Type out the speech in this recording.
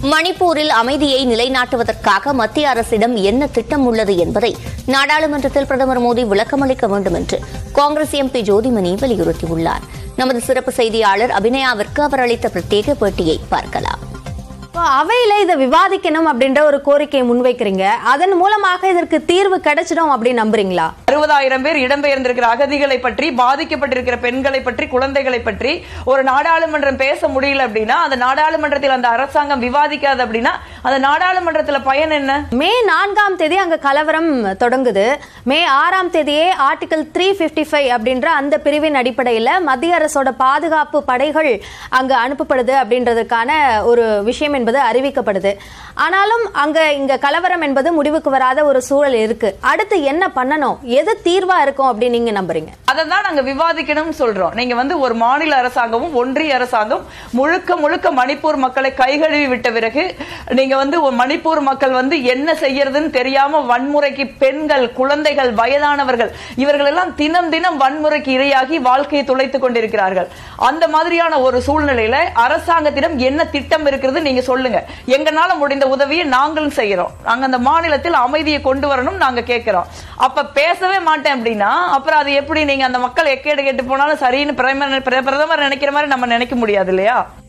மணிப்பூரில் அமைதியை நிலைநாட்டுவதற்காக மத்திய அரசிடம் என்ன திட்டம் உள்ளது என்பதை நாடாளுமன்றத்தில் பிரதமர் மோடி விளக்கமளிக்க வேண்டும் என்று காங்கிரஸ் எம்பி ஜோதிமணி வலியுறுத்தியுள்ளார் நமது சிறப்பு செய்தியாளர் அபிநயாவிற்கு அவர் அளித்த பிரத்யேக பேட்டியை பார்க்கலாம் இப்போ அவையில இதை விவாதிக்கணும் அப்படின்ற ஒரு கோரிக்கையை முன்வைக்கிறீங்க அதன் மூலமாக இதற்கு தீர்வு கிடைச்சிடும் அப்படின்னு நம்புறீங்களா அறுபதாயிரம் பேர் இடம்பெயர்ந்திருக்கிற அகதிகளை பற்றி பாதிக்கப்பட்டிருக்கிற பெண்களை பற்றி குழந்தைகளை பற்றி ஒரு நாடாளுமன்றம் பேச முடியல அப்படின்னா அந்த நாடாளுமன்றத்தில் அந்த அரசாங்கம் விவாதிக்காது அப்படின்னா அந்த நாடாளுமன்றத்துல பயன் என்ன மே நான்காம் தேதி அங்க கலவரம் தொடங்குது மே ஆறாம் தேதியே ஆர்டிகல் த்ரீ பிப்டி ஃபைவ் அப்படின்ற அந்த பிரிவின் அடிப்படையில் மத்திய அரசோட பாதுகாப்பு படைகள் அங்க அனுப்பப்படுது அப்படின்றதுக்கான ஒரு விஷயம் என்பது அறிவிக்கப்படுது ஆனாலும் அங்க இங்க கலவரம் என்பது முடிவுக்கு வராத ஒரு சூழல் இருக்கு அடுத்து என்ன பண்ணணும் எது தீர்வா இருக்கும் அப்படின்னு நீங்க நம்புறீங்க அதை தான் நாங்க விவாதிக்கணும்னு சொல்றோம் நீங்க வந்து ஒரு மாநில அரசாங்கமும் ஒன்றிய அரசாங்கம் முழுக்க முழுக்க மணிப்பூர் மக்களை கைகழுவி விட்ட பிறகு நீங்க வந்து ஒரு மணிப்பூர் மக்கள் வந்து என்ன செய்யறதுன்னு தெரியாம வன்முறைக்கு பெண்கள் குழந்தைகள் வயதானவர்கள் இவர்கள் எல்லாம் தினம் தினம் வன்முறைக்கு இரையாகி வாழ்க்கையை துளைத்துக் கொண்டிருக்கிறார்கள் அந்த மாதிரியான ஒரு சூழ்நிலையில அரசாங்கத்திடம் என்ன திட்டம் இருக்கிறது நீங்க சொல்லுங்க எங்கனால முடிந்த உதவியை நாங்களும் செய்யறோம் நாங்க அந்த மாநிலத்தில் அமைதியை கொண்டு வரணும் நாங்க கேட்கிறோம் அப்ப பேசவே மாட்டேன் அப்படின்னா அப்புறம் அது எப்படி நீங்க அந்த மக்கள் எக்கேடு கேட்டு போனாலும் சரின்னு பிரதமர் பிரதமர் நினைக்கிற மாதிரி நம்ம நினைக்க முடியாது இல்லையா